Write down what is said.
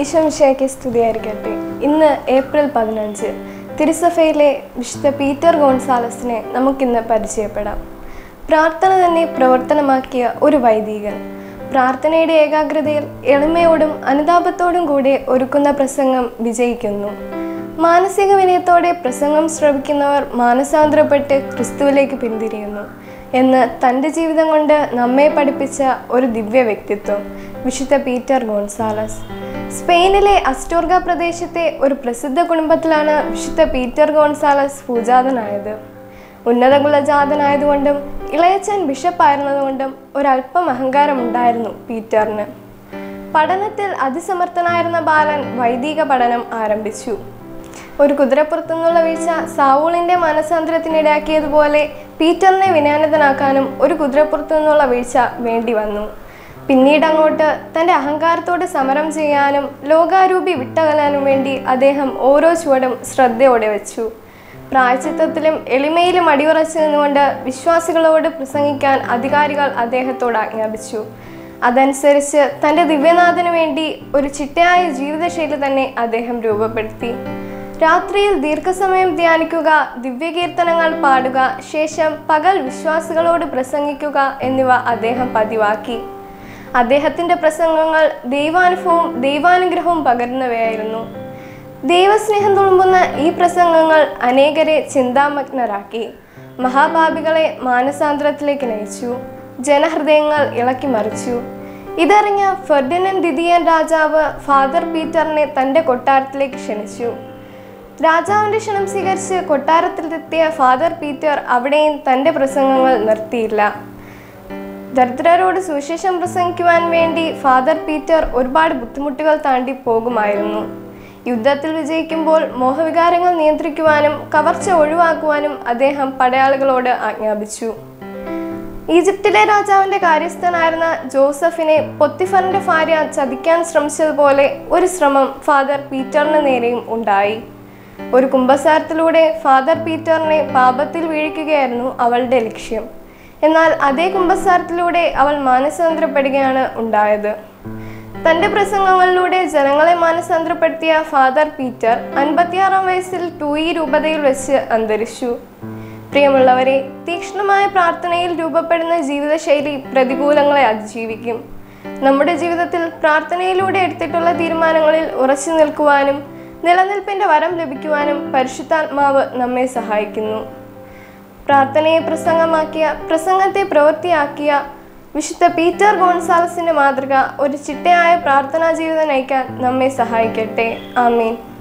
ഈശോമിശയ്ക്ക് സ്തുതിയായിരിക്കട്ടെ ഇന്ന് ഏപ്രിൽ പതിനഞ്ച് തിരുസഭയിലെ വിശുദ്ധ പീറ്റർ ഗോൺസാലസിനെ നമുക്കിന്ന് പരിചയപ്പെടാം പ്രാർത്ഥന തന്നെ പ്രവർത്തനമാക്കിയ ഒരു വൈദികൻ പ്രാർത്ഥനയുടെ ഏകാഗ്രതയിൽ എളിമയോടും അനുതാപത്തോടും കൂടി ഒരുക്കുന്ന പ്രസംഗം വിജയിക്കുന്നു മാനസിക വിനയത്തോടെ പ്രസംഗം ശ്രവിക്കുന്നവർ മാനസാന്തരപ്പെട്ട് ക്രിസ്തുവിലേക്ക് പിന്തിരിയുന്നു എന്ന് തൻ്റെ ജീവിതം കൊണ്ട് നമ്മെ പഠിപ്പിച്ച ഒരു ദിവ്യ വ്യക്തിത്വം വിശുദ്ധ പീറ്റർ ഗോൺസാലസ് സ്പെയിനിലെ അസ്റ്റോർഗ പ്രദേശത്തെ ഒരു പ്രസിദ്ധ കുടുംബത്തിലാണ് വിശുദ്ധ പീറ്റർ ഗോൺസാലസ് പൂജാതനായത് ഉന്നത കുലജാതനായതുകൊണ്ടും ഇളയച്ചൻ ബിഷപ്പായിരുന്നതുകൊണ്ടും ഒരല്പം അഹങ്കാരമുണ്ടായിരുന്നു പീറ്ററിന് പഠനത്തിൽ അതിസമർത്ഥനായിരുന്ന ബാലൻ വൈദിക പഠനം ആരംഭിച്ചു ഒരു കുതിരപ്പുറത്തു നിന്നുള്ള വീഴ്ച സാവൂളിന്റെ മനസാന്തരത്തിനിടയാക്കിയതുപോലെ പീറ്ററിനെ വിനയാനിതനാക്കാനും ഒരു കുതിരപ്പുറത്തു നിന്നുള്ള വീഴ്ച വേണ്ടി വന്നു പിന്നീട് അങ്ങോട്ട് തൻ്റെ അഹങ്കാരത്തോട് സമരം ചെയ്യാനും ലോകാരൂപി വിട്ടകലാനും വേണ്ടി അദ്ദേഹം ഓരോ ചുവടും ശ്രദ്ധയോടെ വെച്ചു പ്രായച്ചിത്തത്തിലും എളിമയിലും അടിയുറച്ചു നിന്നുകൊണ്ട് വിശ്വാസികളോട് പ്രസംഗിക്കാൻ അധികാരികൾ അദ്ദേഹത്തോട് ആജ്ഞാപിച്ചു അതനുസരിച്ച് തൻ്റെ ദിവ്യനാഥന് വേണ്ടി ഒരു ചിട്ടയായ ജീവിതശൈലി തന്നെ അദ്ദേഹം രൂപപ്പെടുത്തി രാത്രിയിൽ ദീർഘസമയം ധ്യാനിക്കുക ദിവ്യകീർത്തനങ്ങൾ പാടുക ശേഷം പകൽ വിശ്വാസികളോട് പ്രസംഗിക്കുക എന്നിവ അദ്ദേഹം പതിവാക്കി അദ്ദേഹത്തിൻ്റെ പ്രസംഗങ്ങൾ ദൈവാനുഭവവും ദൈവാനുഗ്രഹവും പകരുന്നവയായിരുന്നു ദൈവസ്നേഹം തുളുമ്പുന്ന ഈ പ്രസംഗങ്ങൾ അനേകരെ ചിന്താമഗ്നരാക്കി മഹാപാപികളെ മാനസാന്തരത്തിലേക്ക് നയിച്ചു ജനഹൃദയങ്ങൾ ഇളക്കി മറിച്ചു ഇതറിഞ്ഞ ഫെർഡിനൻ ദിദിയൻ രാജാവ് ഫാദർ പീറ്ററിനെ തൻ്റെ കൊട്ടാരത്തിലേക്ക് ക്ഷണിച്ചു രാജാവിൻ്റെ ക്ഷണം സ്വീകരിച്ച് കൊട്ടാരത്തിലെത്തിയ ഫാദർ പീറ്റർ അവിടെയും തൻ്റെ പ്രസംഗങ്ങൾ നിർത്തിയില്ല ദരിദ്രരോട് സുവിശേഷം പ്രസംഗിക്കുവാൻ വേണ്ടി ഫാദർ പീറ്റർ ഒരുപാട് ബുദ്ധിമുട്ടുകൾ താണ്ടി പോകുമായിരുന്നു യുദ്ധത്തിൽ വിജയിക്കുമ്പോൾ മോഹവികാരങ്ങൾ നിയന്ത്രിക്കുവാനും കവർച്ച ഒഴിവാക്കുവാനും അദ്ദേഹം പടയാളികളോട് ആജ്ഞാപിച്ചു ഈജിപ്തിലെ രാജാവിന്റെ കാര്യസ്ഥനായിരുന്ന ജോസഫിനെ പൊത്തിഫറിന്റെ ഭാര്യ ചതിക്കാൻ ശ്രമിച്ചതുപോലെ ഒരു ശ്രമം ഫാദർ പീറ്ററിന് നേരെയും ഉണ്ടായി ഒരു കുംഭസാരത്തിലൂടെ ഫാദർ പീറ്ററിനെ പാപത്തിൽ വീഴിക്കുകയായിരുന്നു അവളുടെ ലക്ഷ്യം എന്നാൽ അതേ കുംഭസാരത്തിലൂടെ അവൾ മാനസാന്തരപ്പെടുകയാണ് ഉണ്ടായത് തന്റെ പ്രസംഗങ്ങളിലൂടെ ജനങ്ങളെ മാനസാന്തരപ്പെടുത്തിയ ഫാദർ പീറ്റർ അൻപത്തിയാറാം വയസ്സിൽ ടൂയി രൂപതയിൽ വെച്ച് അന്തരിച്ചു പ്രിയമുള്ളവരെ തീക്ഷ്ണമായ പ്രാർത്ഥനയിൽ രൂപപ്പെടുന്ന ജീവിതശൈലി പ്രതികൂലങ്ങളെ അതിജീവിക്കും നമ്മുടെ ജീവിതത്തിൽ പ്രാർത്ഥനയിലൂടെ എടുത്തിട്ടുള്ള തീരുമാനങ്ങളിൽ ഉറച്ചു നിൽക്കുവാനും നിലനിൽപ്പിന്റെ വരം ലഭിക്കുവാനും പരിശുദ്ധാത്മാവ് നമ്മെ സഹായിക്കുന്നു പ്രാർത്ഥനയെ പ്രസംഗമാക്കിയ പ്രസംഗത്തെ പ്രവൃത്തിയാക്കിയ വിശുദ്ധ പീറ്റർ ഗോൺസാലസിന്റെ മാതൃക ഒരു ചിട്ടയായ പ്രാർത്ഥനാ ജീവിതം നയിക്കാൻ നമ്മെ സഹായിക്കട്ടെ ആമീൻ